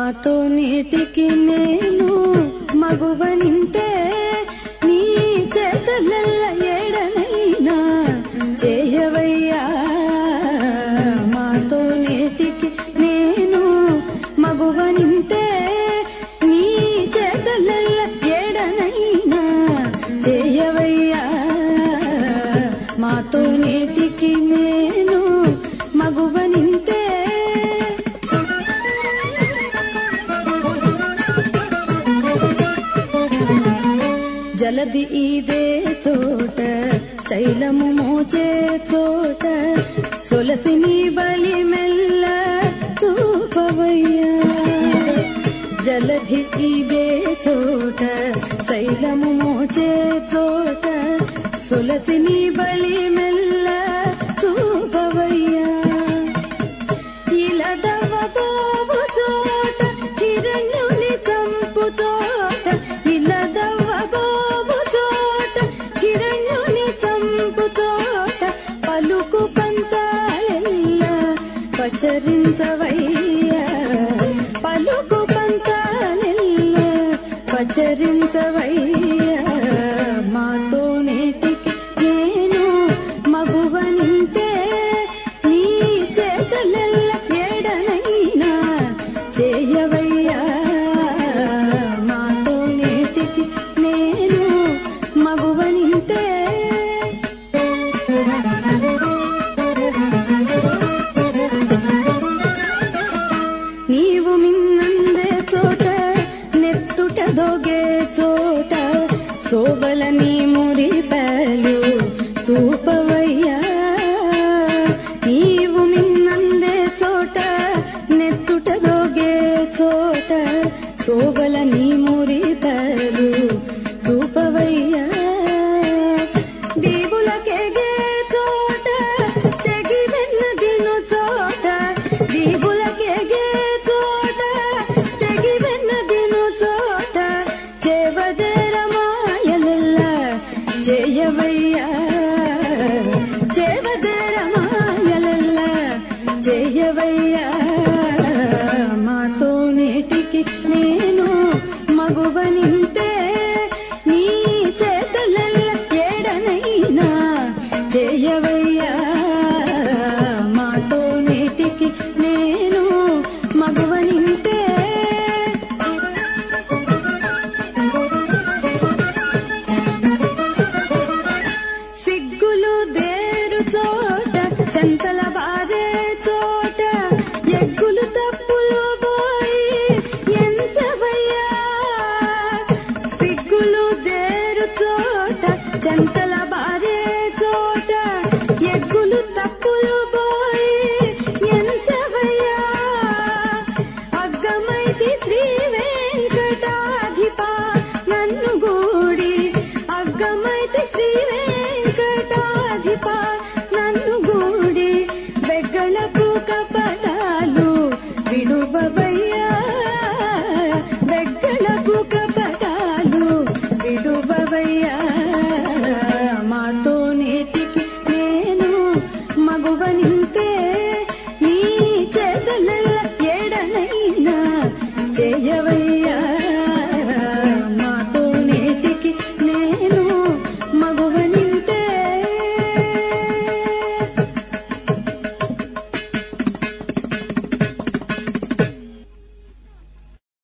మాతో నీటికి నేను మగువనింటే నీ చేతలల్ల ఏడనైనా చేయవయ్యా మాతో నీటికి నేను మగువనింటే నీ చేతలల్ల ఏడనైనా చేయవయ్యా మాతో నీటికి నేను మగువనింతే జలది ఇదే చోట శైలము మోచే చోట సొలసిని బలి మెల్ల చూపవయ్యా జలధి ఇదే చోట శైలము మోచే చోట సొలసిని బలి మెల్ల చూపవయ్యా ఇలదవ బాబు చోట హిరణ్యుని చంపు చోట ఇలదవ బాబు చోట హిరణ్యుని చంపు చోట పలుకు పంతాలెల్ల పచరించవయ్యా పలుకు పంతాలెల్ల పచరించవయ్యా మాతో నేటికి నేను మగువనింటే నీ చేతలెల్ల ఏడనైనా చేయవయ్యా మాతో నేటికి నేను మగువనింటే నీవు మిన్నందే చోట నెత్తుట దొగే చోట సోబల నీ మురిపలు చూపవయ్యా నీవు మిన్నందే చోట నెత్తుట దొగే చోట సోబల నీ మురిపలు చూపవయ్యా దీవులకెగే చోట తెగి వెన్నదిను చోట దీవులకెగే చోట తెగి వెన్నదిను చోట చేవదరమాయలల్ల చేయవయ్యా చేవదరమాయలల్ల చేయవయ్యా మాతో నేటికి నేను మగువనింటే నీ చేతలల్ల ఏడనైనా చేయవయ్యా మాతో నేటికి నేను మగువనింటే సిగ్గులు దేరు చోట చెంతల బాధే చోట ఎగ్గులు తప్పులు పోయి ఎంచవయ్యా సిగ్గులు దేరు చోట చెంతల బాధే చోట ఎగ్గులు తప్పులు పోయి ఎంచవయ్యా అగ్గమైతి శ్రీ వెంకటాధిప నన్ను గూడి అగ్గమైతి శ్రీ వెంకటాధిప నన్ను గూడి బెగ్గళపు కపటాలు విడువవయ్యా బెగ్గళపు కపటాలు విడువవయ్యా